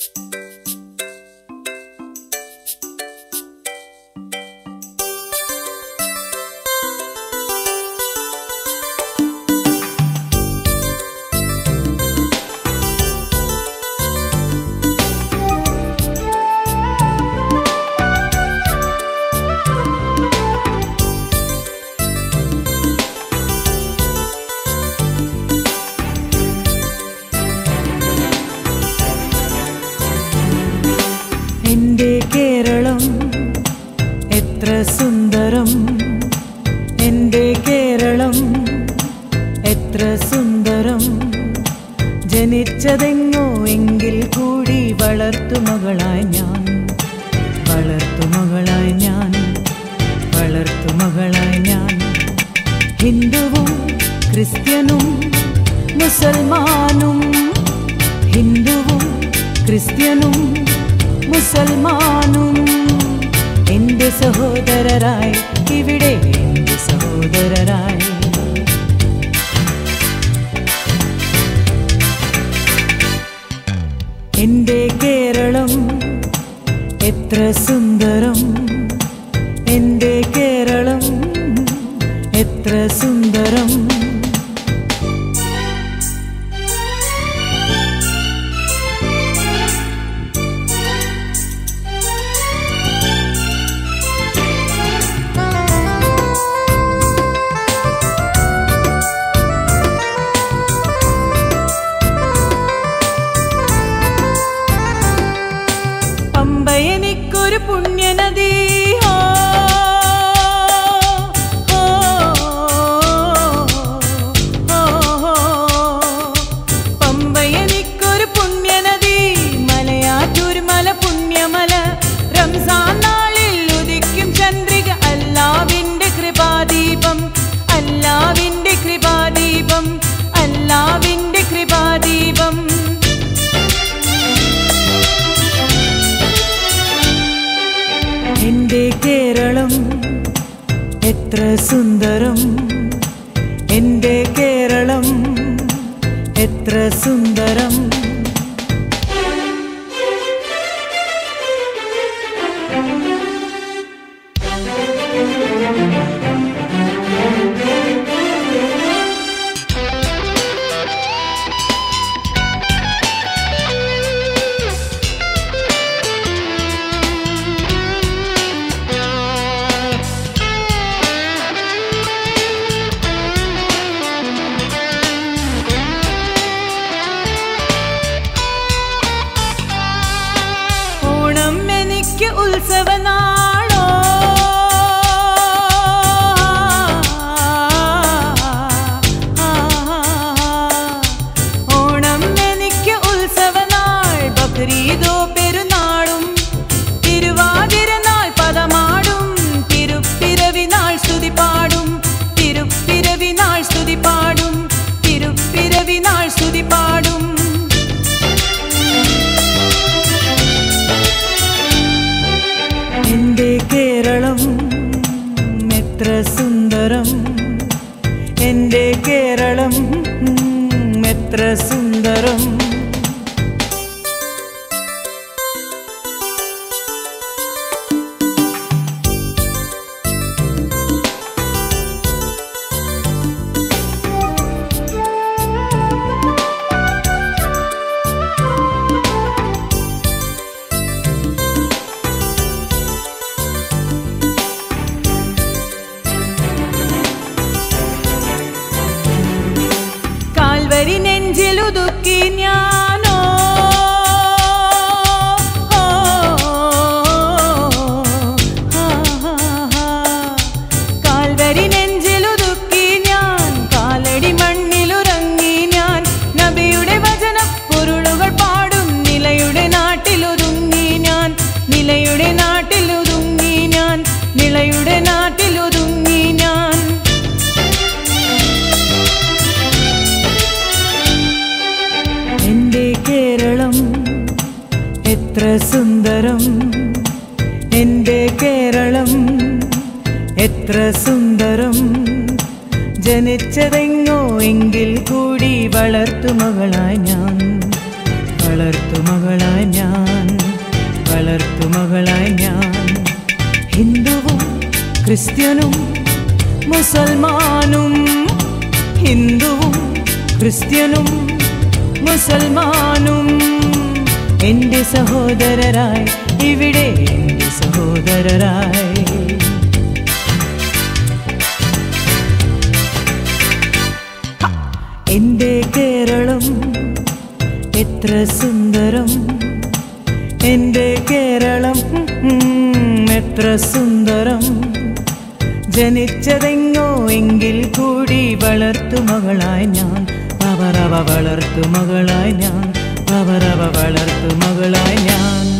എന്റെ കേരളം എത്ര സുന്ദരം എന്റെ കേരളം എത്ര സുന്ദരം ജനിച്ചതെങ്ങോ എങ്കിൽ കൂടി വളർത്തുമകളായി ഞാൻ വളർത്തുമകളായി ഞാൻ വളർത്തുമകളായി ഞാൻ ഹിന്ദുവും ക്രിസ്ത്യനും മുസൽമാനും ഹിന്ദുവും ക്രിസ്ത്യനും മുസൽമാനും എന്റെ സഹോദരരായി ഇവിടെ എന്റെ സഹോദരരായി എന്റെ കേരളം എത്ര സുന്ദരം എന്റെ കേരളം എത്ര സുന്ദരം പമ്പ എനിക്കൊരു പുണ്യനദി ഹോ, ഹോ, ഹോ, ഹോ. പമ്പ എനിക്കൊരു പുണ്യനദി മലയാറ്റൂർ മല പുണ്യമല റംസാൻ നാളിൽ ഉദിക്കും ചന്ദ്രിക അല്ലാവിന്റെ കൃപാദീപം അല്ലാവിന്റെ കൃപാദീപം അല്ലാവിന്റെ കൃപാദീപം എന്റെ കേരളം എത്ര സുന്ദരം എന്റെ കേരളം എത്ര സുന്ദരം ഓണം എനിക്ക് ഉത്സവനാളോ ഓണം എനിക്ക് ഉത്സവനാൾ ബക്രീദോ പെരുന്നാളും തിരുവാതിരനാൾ പദമാടും തിരുപ്പിരവിനാൾ സ്തുതി പാടും തിരുപ്പിരവിനാൾ സ്തുതി പാടും തിരുപ്പിരവിനാൾ സ്തുതി പാടും എന്റെ കേരളം എത്ര സുന്ദരം എന്റെ കേരളം എത്ര സുന്ദരം കാൽവരി നെഞ്ചിലുതുക്കി ഞാനോ ഓ, ആ, ആ, ആ. കാൽവരി നെഞ്ചിലുതുക്കി ഞാൻ കാലടി മണ്ണിലുറങ്ങി ഞാൻ നബിയുടെ വചന പൊരുളുകൾ പാടും നിലയുടെ നാട്ടിലൊതുങ്ങി ഞാൻ നിലയുടെ നാട്ടിലൊതുങ്ങി ഞാൻ നിലയുടെ നാട്ടിലൊതുങ്ങി ഞാൻ എന്റെ കേരളം എത്ര സുന്ദരം എന്റെ കേരളം എത്ര സുന്ദരം ജനിച്ചതെങ്ങോ എങ്കിൽ കൂടി വളർത്തുമകളായി ഞാൻ വള വളർത്തുമകളായി ഞാൻ വളർത്തുമകളായി ഞാൻ ഹിന്ദുവും ക്രിസ്ത്യനും മുസൽമാനും ഹിന്ദുവും ക്രിസ്ത്യനും മുസൽമാനും എൻ്റെ സഹോദരരായി ഇവിടെ എൻ്റെ സഹോദരരായി എൻ്റെ കേരളം എത്ര സുന്ദരം എൻ്റെ കേരളം ഉം, എത്ര സുന്ദരം ജനിച്ചതെങ്ങോ എങ്കിൽ കൂടി വളർത്തുമകളായി ഞാൻ അവരവ വളർത്തുമകളായി ഞാൻ അവരവ വളർത്തുമകളായി ഞാൻ